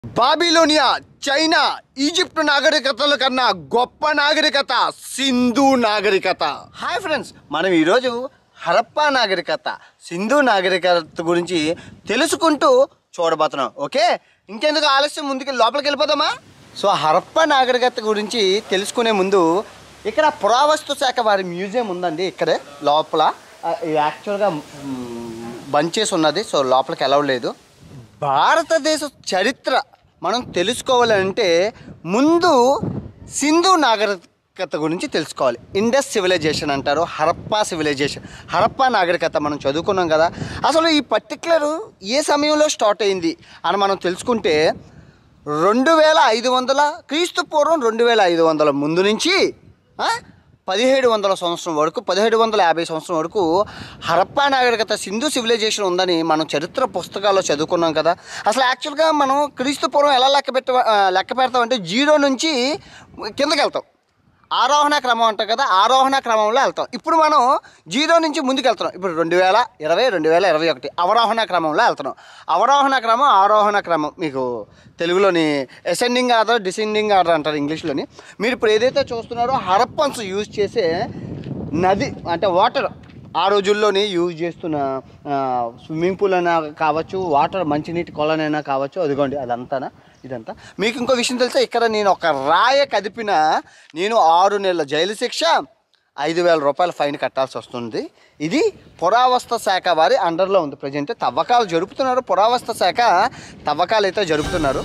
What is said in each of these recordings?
Babylonia China Egypt నాగరికతల కన్నా గొప్ప నాగరికత సింధు నాగరికత హాయ్ ఫ్రెండ్స్ మనం ఈరోజు హరప్పా నాగరికత సింధు నాగరికత గురించి తెలుసుకుంటూ చూడబోతున్నాం ఓకే ఇంకెందుకు ఆలస్యం ముందుకు లోపలికి వెళ్ళిపోదామా సో హరప్పా నాగరికత గురించి తెలుసుకునే ముందు ఇక్కడ పురావస్తు శాఖ వారి మ్యూజియం ఉందండి ఇక్కడే లోపల ఆ, ఇది యాక్చువల్గా మ్, బంద్ చేసి ఉన్నది సో లోపలికి వెళ్ళవు లేదు భారతదేశ చరిత్ర మనం తెలుసుకోవాలంటే ముందు సింధు నాగరికత గురించి తెలుసుకోవాలి ఇండస్ సివిలైజేషన్ అంటారు హరప్పా సివిలైజేషన్ హరప్పా నాగరికత మనం చదువుకున్నాం కదా అసలు ఈ పర్టికులర్ ఏ సమయంలో స్టార్ట్ అయింది అని మనం తెలుసుకుంటే రెండు వేల ఐదు వందల క్రీస్తు పూర్వం రెండు వేల ఐదు వందల ముందు నుంచి ఆ, పదిహేడు వందల సంవత్సరం వరకు పదిహేడు వందల యాభై సంవత్సరం వరకు హరప్పా నాగరికత సింధు సివిలైజేషన్ ఉందని మనం చరిత్ర పుస్తకాల్లో చదువుకున్నాం కదా అసలు యాక్చువల్గా మనం క్రీస్తు పూర్వం ఎలా లెక్క పెట్ట ఆ, లెక్క పెడతామంటే జీరో నుంచి కిందకి వెళ్తాం ఆరోహణ క్రమం అంటాం కదా ఆరోహణ క్రమంలో వెళ్తాం ఇప్పుడు మనం జీరో నుంచి ముందుకు వెళ్తున్నాం ఇప్పుడు రెండు వేల ఇరవై రెండు వేల ఇరవై ఒకటి అవరోహణ క్రమంలో వెళ్తున్నాం అవరోహణ క్రమం ఆరోహణ క్రమం మీకు తెలుగులోని అసెండింగ్ ఆర్డర్ డిసెండింగ్ ఆర్డర్ అంటారు ఇంగ్లీష్లోని మీరు ఇప్పుడు ఏదైతే చూస్తున్నారో హరప్పన్స్ యూజ్ చేసే నది అంటే వాటర్ ఆ రోజుల్లోని యూజ్ చేస్తున్న ఆ, స్విమ్మింగ్ పూల్ అయినా కావచ్చు వాటర్ మంచినీటి కొలనైనా కావచ్చు అదిగోండి అదంతానా ఇదంతా మీకు ఇంకో విషయం తెలుసా ఇక్కడ నేను ఒక రాయ కదిపిన నేను ఆరు నెలల జైలు శిక్ష ఐదు వేల రూపాయల ఫైన్ కట్టాల్సి వస్తుంది ఇది పురావస్తు శాఖ వారి అండర్లో ఉంది ప్రజెంట్ తవ్వకాలు జరుపుతున్నారు పురావస్తు శాఖ తవ్వకాలు అయితే జరుపుతున్నారు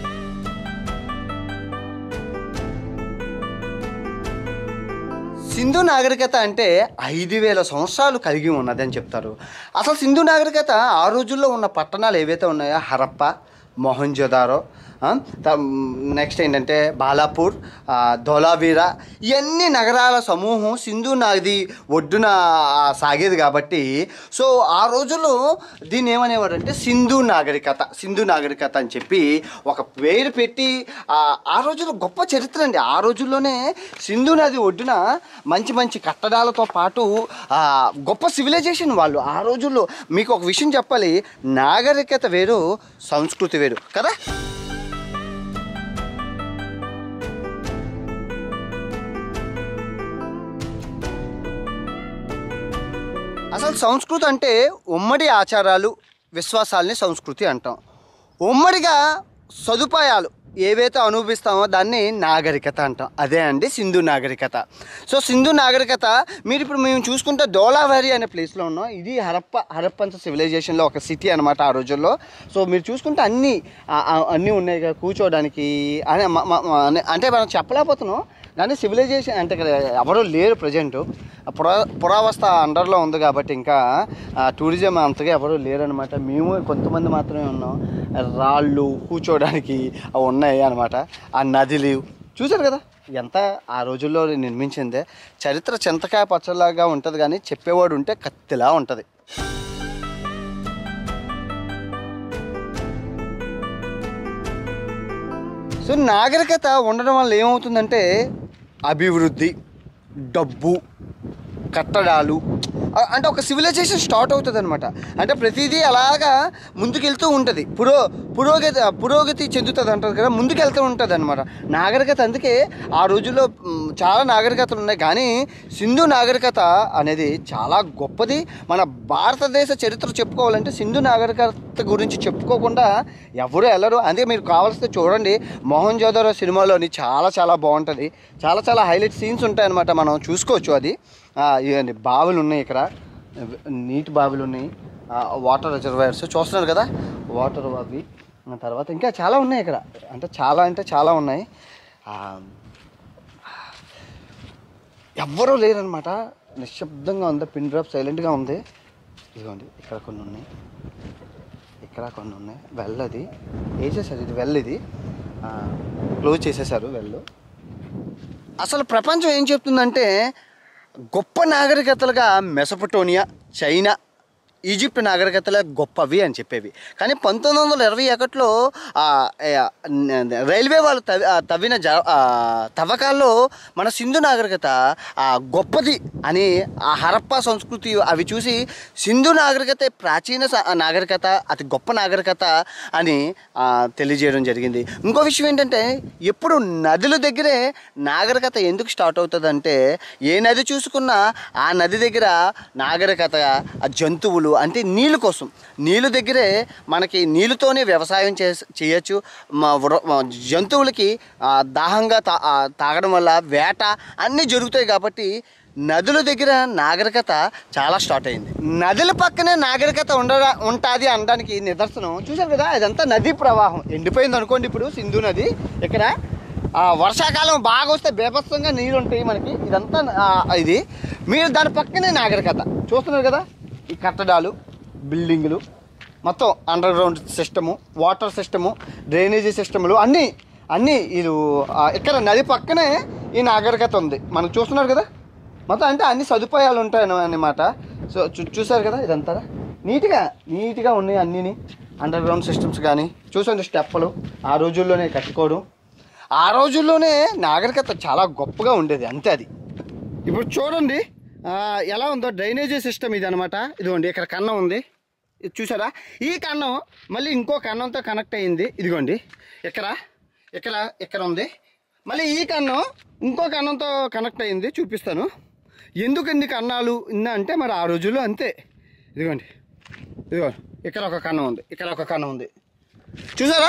సింధు నాగరికత అంటే ఐదు వేల సంవత్సరాలు కలిగి ఉన్నదని చెప్తారు అసలు సింధు నాగరికత ఆ రోజుల్లో ఉన్న పట్టణాలు ఏవైతే ఉన్నాయో హరప్ప మొహంజోదారో నెక్స్ట్ ఏంటంటే బాలాపూర్ ఆ, ధోలావీరా ఇవన్నీ నగరాల సమూహం సింధు నది ఒడ్డున ఆ, సాగేది కాబట్టి సో ఆ రోజుల్లో దీన్ని ఏమనేవారు అంటే సింధు నాగరికత సింధు నాగరికత అని చెప్పి ఒక పేరు పెట్టి ఆ, ఆ రోజుల్లో గొప్ప చరిత్ర అండి ఆ రోజుల్లోనే సింధు నది ఒడ్డున మంచి మంచి కట్టడాలతో పాటు ఆ, గొప్ప సివిలైజేషన్ వాళ్ళు ఆ రోజుల్లో మీకు ఒక విషయం చెప్పాలి నాగరికత వేరు సంస్కృతి వేరు కదా అసలు సంస్కృతి అంటే ఉమ్మడి ఆచారాలు విశ్వాసాలని సంస్కృతి అంటాం ఉమ్మడిగా సదుపాయాలు ఏవైతే అనుభవిస్తామో దాన్ని నాగరికత అంటాం అదే అండి సింధు నాగరికత సో సింధు నాగరికత మీరు ఇప్పుడు మేము చూసుకుంటే ధోలావారి అనే ప్లేస్లో ఉన్నాం ఇది హరప్ప హరప్పంచ సివిలైజేషన్లో ఒక సిటీ అనమాట ఆ రోజుల్లో సో మీరు చూసుకుంటే అన్నీ ఆ- ఆ- అన్నీ ఉన్నాయి కదా కూర్చోవడానికి అని మ- మ- మ- అంటే మనం చెప్పలేకపోతున్నాం కానీ సివిలైజేషన్ అంటే ఇక్కడ ఎవరు లేరు ప్రజెంట్ పురా పురావస్థ అండర్లో ఉంది కాబట్టి ఇంకా ఆ, టూరిజం అంతగా ఎవరు లేరనమాట మేము కొంతమంది మాత్రమే ఉన్నాం రాళ్ళు కూర్చోవడానికి అవి ఉన్నాయి అనమాట ఆ నదిలు చూశారు కదా ఎంత ఆ రోజుల్లో నిర్మించిందే చరిత్ర చింతకాయ పచ్చలాగా ఉంటుంది కానీ చెప్పేవాడు ఉంటే కత్తిలా ఉంటుంది సో నాగరికత ఉండడం వల్ల ఏమవుతుందంటే అభివృద్ధి డబ్బు కట్టడాలు అ- అంటే ఒక సివిలైజేషన్ స్టార్ట్ అవుతుంది అనమాట అంటే ప్రతిదీ అలాగా ముందుకెళ్తూ ఉంటుంది పురో పురోగతి పురోగతి చెందుతుంది అంటారు కదా ముందుకెళ్తూ ఉంటుంది అనమాట నాగరికత అందుకే ఆ రోజుల్లో మ్, చాలా నాగరికతలు ఉన్నాయి కానీ సింధు నాగరికత అనేది చాలా గొప్పది మన భారతదేశ చరిత్ర చెప్పుకోవాలంటే సింధు నాగరికత గురించి చెప్పుకోకుండా ఎవరు వెళ్ళరు అందుకే మీరు కావాల్సితే చూడండి మోహన్ జోదారో సినిమాలోని చాలా చాలా బాగుంటుంది చాలా చాలా హైలైట్ సీన్స్ ఉంటాయన్నమాట మనం చూసుకోవచ్చు అది ఆ, ఇవన్నీ బావులు ఉన్నాయి ఇక్కడ నీటి బావులు ఉన్నాయి ఆ, వాటర్ రిజర్వాయర్స్ చూస్తున్నారు కదా వాటర్ అవి ఆ తర్వాత ఇంకా చాలా ఉన్నాయి ఇక్కడ అంటే చాలా అంటే చాలా ఉన్నాయి ఆ, ఎవ్వరూ లేరనమాట నిశ్శబ్దంగా ఉంది పిన్ డ్రాప్ సైలెంట్గా ఉంది ఇదిగోండి ఇక్కడ కొన్ని ఉన్నాయి ఇక్కడ కొన్ని ఉన్నాయి వెల్ అది వేసేసారు ఇది వెల్ ఇది ఆ, క్లోజ్ చేసేసారు వెల్ అసలు ప్రపంచం ఏం చెప్తుందంటే గొప్ప నాగరికతలుగా మెసపటోనియా చైనా ఈజిప్ట్ నాగరికతలే గొప్పవి అని చెప్పేవి కానీ పంతొమ్మిది వందల ఇరవై ఒకటిలో ఆ, ఆ, రైల్వే వాళ్ళు తవ్వి ఆ, తవ్విన జ ఆ, తవ్వకాల్లో మన సింధు నాగరికత ఆ, గొప్పది అని ఆ హరప్పా సంస్కృతి అవి చూసి సింధు నాగరికత ప్రాచీన స- నాగరికత అతి గొప్ప నాగరికత అని ఆ, తెలియజేయడం జరిగింది ఇంకో విషయం ఏంటంటే ఎప్పుడు నదుల దగ్గరే నాగరికత ఎందుకు స్టార్ట్ అవుతుందంటే ఏ నది చూసుకున్నా ఆ నది దగ్గర నాగరికత ఆ జంతువులు అంటే నీళ్ళ కోసం నీళ్ళు దగ్గరే మనకి నీళ్ళతోనే వ్యవసాయం చే చేయొచ్చు మా వృ- మా జంతువులకి ఆ, దాహంగా తా ఆ, తాగడం వల్ల వేట అన్నీ జరుగుతాయి కాబట్టి నదుల దగ్గర నాగరికత చాలా స్టార్ట్ అయింది నదుల పక్కనే నాగరికత ఉండ ఉంటుంది అనడానికి నిదర్శనం చూసారు కదా ఇదంతా నదీ ప్రవాహం ఎండిపోయింది అనుకోండి ఇప్పుడు సింధు నది ఇక్కడ ఆ, వర్షాకాలం బాగా వస్తే బేభత్సంగా నీళ్ళు ఉంటాయి మనకి ఇదంతా ఆ, ఇది మీరు దాని పక్కనే నాగరికత చూస్తున్నారు కదా ఈ కట్టడాలు బిల్డింగులు మొత్తం underground system water system drainage సిస్టములు అన్నీ అన్నీ ఇది ఆ, ఇక్కడ నది పక్కనే ఈ నాగరికత ఉంది మనం చూస్తున్నారు కదా మొత్తం అంటే అన్ని సదుపాయాలు ఉంటాయి అన్నమాట సో చూ- చూసారు కదా ఇదంతా నీట్గా నీట్గా ఉన్నాయి అన్నీని అండర్ గ్రౌండ్ సిస్టమ్స్ కానీ చూసండి స్టెప్పులు ఆ రోజుల్లోనే కట్టుకోవడం ఆ రోజుల్లోనే నాగరికత చాలా గొప్పగా ఉండేది అంతే అది ఇప్పుడు చూడండి ఆ, ఎలా ఉందో డ్రైనేజీ సిస్టమ్ ఇది అనమాట ఇదిగోండి ఇక్కడ కన్నం ఉంది ఇది చూసారా ఈ కన్నం మళ్ళీ ఇంకో కన్నంతో కనెక్ట్ అయ్యింది ఇదిగోండి ఇక్కడ ఇక్కడ ఇక్కడ ఉంది మళ్ళీ ఈ కన్నం ఇంకో కన్నంతో కనెక్ట్ అయ్యింది చూపిస్తాను ఎందుకు ఇన్ని కన్నాలు ఇన్న అంటే మరి ఆ రోజుల్లో అంతే ఇదిగోండి ఇదిగో ఇక్కడ ఒక కన్నం ఉంది ఇక్కడ ఒక కన్నం ఉంది చూసారా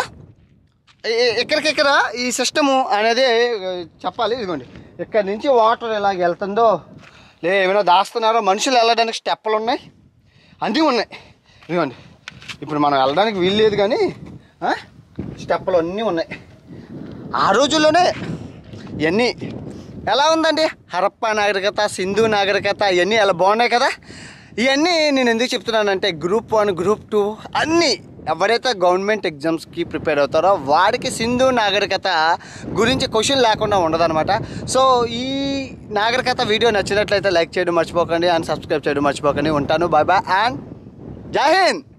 ఇ- ఇ- ఇక్కడికిక్కడ ఈ సిస్టము అనేది ఆ, చెప్పాలి ఇదిగోండి ఇక్కడ నుంచి వాటర్ ఎలా వెళ్తుందో లే ఏమైనా దాస్తున్నారో మనుషులు వెళ్ళడానికి స్టెప్పులు ఉన్నాయి అన్నీ ఉన్నాయి ఇదిగోండి ఇప్పుడు మనం వెళ్ళడానికి వీలు లేదు కానీ ఆ, స్టెప్పులు అన్నీ ఉన్నాయి ఆ రోజుల్లోనే ఇవన్నీ ఎలా ఉందండి హరప్పా నాగరికత సింధు నాగరికత ఇవన్నీ ఎలా బాగున్నాయి కదా ఇవన్నీ నేను ఎందుకు చెప్తున్నానంటే గ్రూప్ వన్ గ్రూప్ టూ అన్నీ ఎవరైతే గవర్నమెంట్ ఎగ్జామ్స్కి ప్రిపేర్ అవుతారో వాడికి సింధు నాగరికత గురించి క్వశ్చన్ లేకుండా ఉండదన్నమాట సో ఈ నాగరికత వీడియో నచ్చినట్లయితే లైక్ చేయడం మర్చిపోకండి అండ్ సబ్స్క్రైబ్ చేయడం మర్చిపోకండి ఉంటాను బాయ్ బాయ్ అండ్ జై హింద్